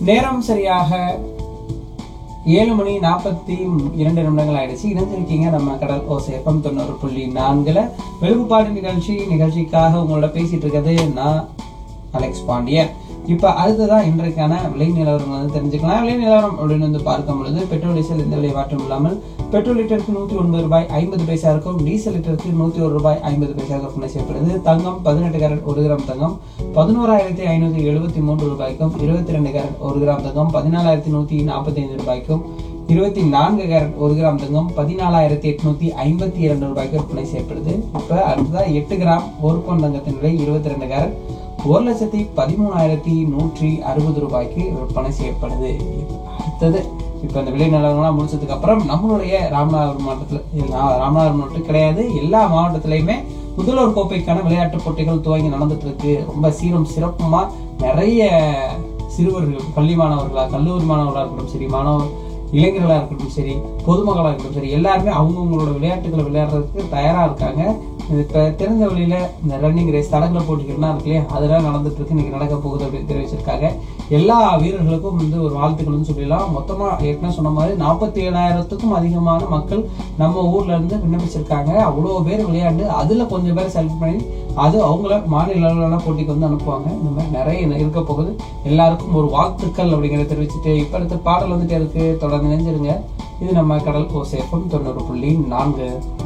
நேரம் சரியாக ஏழு மணி நாற்பத்தி இரண்டு நிமிடங்கள் ஆயிடுச்சு இணைஞ்சிருக்கீங்க நம்ம கடல் ஓசை எஃப்எம் தொண்ணூறு புள்ளி நான்குல வெளுப்புப்பாடு நிகழ்ச்சி நிகழ்ச்சிக்காக உங்களோட பேசிட்டு இருக்கிறது நான் அலெக்ஸ் பாண்டியன் இப்ப அடுத்ததான் இன்றைக்கான விலை நிலவரம் வந்து தெரிஞ்சுக்கலாம் விலை நிலவரம் அப்படின்னு வந்து பார்க்கும் பொழுது பெட்ரோல் டீசல் எந்த விலை மாற்றம் இல்லாமல் பெட்ரோல் லிட்டருக்கு நூத்தி ஒன்பது ரூபாய் ஐம்பது பைசா இருக்கும் டீசல் லிட்டருக்கு நூத்தி ஒரு ரூபாய் ஐம்பது பைசா விற்பனை செய்யப்படுது தங்கம் பதினெட்டு கேரட் ஒரு கிராம் தங்கம் பதினோராயிரத்தி ஐநூத்தி எழுபத்தி மூன்று ரூபாய்க்கும் இருபத்தி ரெண்டு கேரட் ஒரு கிராம் தங்கம் பதினாலாயிரத்தி நூத்தி நாற்பத்தி ஐந்து ரூபாய்க்கும் இருபத்தி நான்கு கேரட் ஒரு கிராம் தங்கம் பதினாலாயிரத்தி எட்நூத்தி ஐம்பத்தி இரண்டு ரூபாய்க்கு விற்பனை செய்யப்படுது இப்ப அடுத்ததா எட்டு கிராம் ஒரு பவுன் தங்கத்தின் விலை இருபத்தி ரெண்டு கேரட் ஒரு லட்சத்தி பதிமூணாயிரத்தி நூற்றி அறுபது ரூபாய்க்கு விற்பனை செய்யப்படுது அடுத்தது இப்ப இந்த விலை நிலவரம்லாம் முடிச்சதுக்கு அப்புறம் நம்மளுடைய ராமநாதபுரம் மாவட்டத்துல இல்ல, ராமநாதபுரம் மட்டும் கிடையாது எல்லா மாவட்டத்திலயுமே முதல்வர் கோப்பைக்கான விளையாட்டு போட்டிகள் துவங்கி நடந்துட்டு இருக்கு ரொம்ப சீரும் சிறப்புமா நிறைய சிறுவர்கள் பள்ளி மாணவர்களா கல்லூரி மாணவர்களா இருக்கட்டும் சரி மாணவர் இளைஞர்களா இருக்கட்டும் சரி பொதுமக்களா இருக்கட்டும் சரி எல்லாருமே அவங்கவுங்களோட விளையாட்டுகளை விளையாடுறதுக்கு தயாரா இருக்காங்க இப்ப திறந்த வழியில இந்த ரன்னிங் ரேஸ் தடகள போட்டிகள்லாம் இருக்கு இல்லையா அதெல்லாம் நடந்துட்டு இருக்கு இன்னைக்கு நடக்க போகுது அப்படின்னு தெரிவிச்சிருக்காங்க எல்லா வீரர்களுக்கும் வந்து ஒரு வாழ்த்துக்கள்னு சொல்லிடலாம் மொத்தமா ஏற்கனவே சொன்ன மாதிரி நாற்பத்தி ஏழாயிரத்துக்கும் அதிகமான மக்கள் நம்ம ஊர்ல இருந்து விண்ணப்பிச்சிருக்காங்க அவ்வளோ பேர் விளையாண்டு அதுல கொஞ்சம் பேர் செலக்ட் பண்ணி அது அவங்கள மாநில அளவிலான போட்டிக்கு வந்து அனுப்புவாங்க இந்த மாதிரி நிறைய இருக்க போகுது எல்லாருக்கும் ஒரு வாழ்த்துக்கள் அப்படிங்கிறத தெரிவிச்சுட்டு இப்ப அடுத்த பாடல் வந்துட்டே இருக்கு தொடர்ந்து நினைஞ்சிருங்க இது நம்ம கடல் ஓசேஃபம் தொண்ணூறு புள்ளி நான்கு